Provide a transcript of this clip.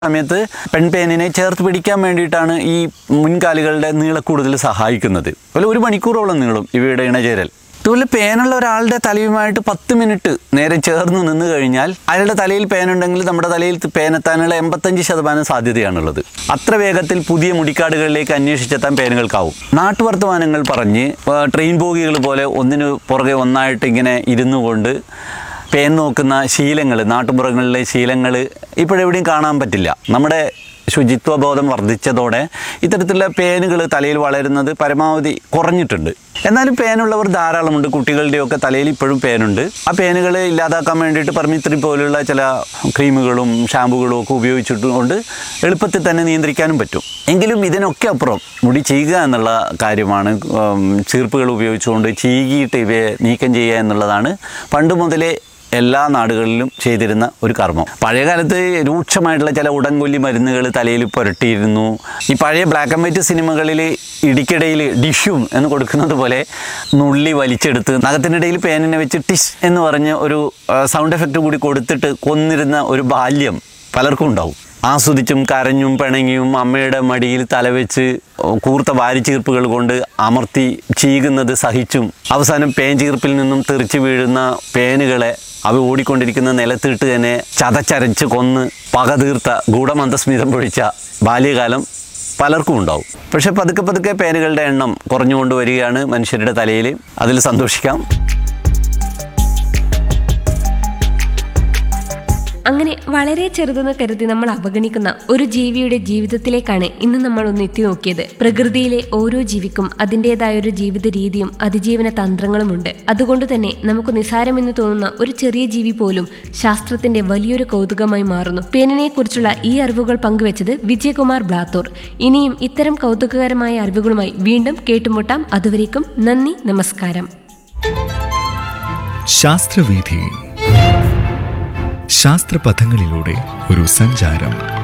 സമയത്ത് പെൺപേനിനെ ചേർത്ത് പിടിക്കാൻ വേണ്ടിയിട്ടാണ് ഈ മുൻകാലുകളുടെ നീളക്കൂടുതൽ സഹായിക്കുന്നത് അതുപോലെ ഒരു മണിക്കൂറോളം നീളും ഇവയുടെ ഇണചേരൽ അതുപോലെ പേനുള്ള ഒരാളുടെ തലയുമായിട്ട് പത്ത് മിനിറ്റ് നേരെ ചേർന്ന് നിന്ന് കഴിഞ്ഞാൽ അയാളുടെ തലയിൽ പേനുണ്ടെങ്കിൽ നമ്മുടെ തലയിൽ പേനെത്താനുള്ള എൺപത്തഞ്ച് ശതമാനം സാധ്യതയാണുള്ളത് അത്ര വേഗത്തിൽ പുതിയ മുടിക്കാടുകളിലേക്ക് അന്വേഷിച്ചെത്താൻ പേനുകൾക്കാവും നാട്ടുവർത്തമാനങ്ങൾ പറഞ്ഞ് ആ, ട്രെയിൻ ബോഗികൾ പോലെ ഒന്നിനു പുറകെ ഒന്നായിട്ട് ഇങ്ങനെ ഇരുന്നു കൊണ്ട് പേൻ നോക്കുന്ന ശീലങ്ങൾ നാട്ടുപുറങ്ങളിലെ ശീലങ്ങൾ ഇപ്പോഴെവിടെയും കാണാൻ പറ്റില്ല നമ്മുടെ ശുചിത്വബോധം വർദ്ധിച്ചതോടെ ഇത്തരത്തിലുള്ള പേനുകൾ തലയിൽ വളരുന്നത് പരമാവധി കുറഞ്ഞിട്ടുണ്ട് എന്നാലും പേനുള്ളവർ ധാരാളമുണ്ട് കുട്ടികളുടെയൊക്കെ തലയിൽ ഇപ്പോഴും പേനുണ്ട് ആ പേനുകൾ ഇല്ലാതാക്കാൻ വേണ്ടിയിട്ട് പെർമിത്രി പോലുള്ള ചില ക്രീമുകളും ഷാമ്പുകളും ഒക്കെ ഉപയോഗിച്ചിട്ടുകൊണ്ട് എളുപ്പത്തിൽ തന്നെ നിയന്ത്രിക്കാനും പറ്റും എങ്കിലും ഇതിനൊക്കെ അപ്പുറം മുടി ചീകുക എന്നുള്ള കാര്യമാണ് ഉം, ചീർപ്പുകൾ ഉപയോഗിച്ചുകൊണ്ട് ചീകിയിട്ട് ഇവയെ നീക്കം ചെയ്യുക എന്നുള്ളതാണ് പണ്ട് മുതലേ എല്ലാ നാടുകളിലും ചെയ്തിരുന്ന ഒരു കർമ്മം പഴയ കാലത്ത് രൂക്ഷമായിട്ടുള്ള ചില ഉടൻകൊല്ലി മരുന്നുകൾ തലയിൽ പുരട്ടിയിരുന്നു ഈ പഴയ ബ്ലാക്ക് ആൻഡ് വൈറ്റ് സിനിമകളിൽ ഇടിക്കിടയിൽ ഡിഷ്യൂം എന്ന് കൊടുക്കുന്നത് പോലെ നുള്ളി വലിച്ചെടുത്ത് നഖത്തിനിടയിൽ പേനിനെ വെച്ച് ടിഷ് എന്ന് പറഞ്ഞ് ഒരു സൗണ്ട് എഫക്റ്റ് കൂടി കൊടുത്തിട്ട് കൊന്നിരുന്ന ഒരു ബാല്യം പലർക്കും ഉണ്ടാവും ആസ്വദിച്ചും കരഞ്ഞും പിണങ്ങിയും അമ്മയുടെ മടിയിൽ തലവെച്ച് കൂർത്ത വാരിച്ചീർപ്പുകൾ കൊണ്ട് അമർത്തി ചീകുന്നത് സഹിച്ചും അവസാനം പേൻ ചീർപ്പിൽ നിന്നും തെറിച്ചു വീഴുന്ന പേനുകളെ അവ ഓടിക്കൊണ്ടിരിക്കുന്ന നിലത്തിട്ട് തന്നെ ചതച്ചരച്ച് കൊന്ന് പക തീർത്ത ഗൂഢമന്ദസ്മിതം പൊഴിച്ച ബാല്യകാലം പലർക്കും ഉണ്ടാവും പക്ഷെ പതുക്കെ പതുക്കെ പേനുകളുടെ എണ്ണം കുറഞ്ഞുകൊണ്ട് വരികയാണ് മനുഷ്യരുടെ തലയിൽ അതിൽ സന്തോഷിക്കാം അങ്ങനെ വളരെ ചെറുതെന്ന് കരുതി നമ്മൾ അവഗണിക്കുന്ന ഒരു ജീവിയുടെ ജീവിതത്തിലേക്കാണ് ഇന്ന് നമ്മൾ ഒന്ന് എത്തി നോക്കിയത് പ്രകൃതിയിലെ ഓരോ ജീവിക്കും അതിൻ്റെതായ ഒരു ജീവിത രീതിയും അതിജീവന തന്ത്രങ്ങളുമുണ്ട് അതുകൊണ്ട് തന്നെ നമുക്ക് നിസാരമെന്ന് തോന്നുന്ന ഒരു ചെറിയ ജീവി പോലും ശാസ്ത്രത്തിന്റെ വലിയൊരു കൗതുകമായി മാറുന്നു പേനിനെ കുറിച്ചുള്ള ഈ അറിവുകൾ പങ്കുവച്ചത് വിജയകുമാർ ബ്ലാത്തൂർ ഇനിയും ഇത്തരം കൗതുകകരമായ അറിവുകളുമായി വീണ്ടും കേട്ടുമുട്ടാം അതുവരേക്കും നന്ദി നമസ്കാരം ശാസ്ത്രവീഥി ശാസ്ത്രപഥങ്ങളിലൂടെ ഒരു സഞ്ചാരം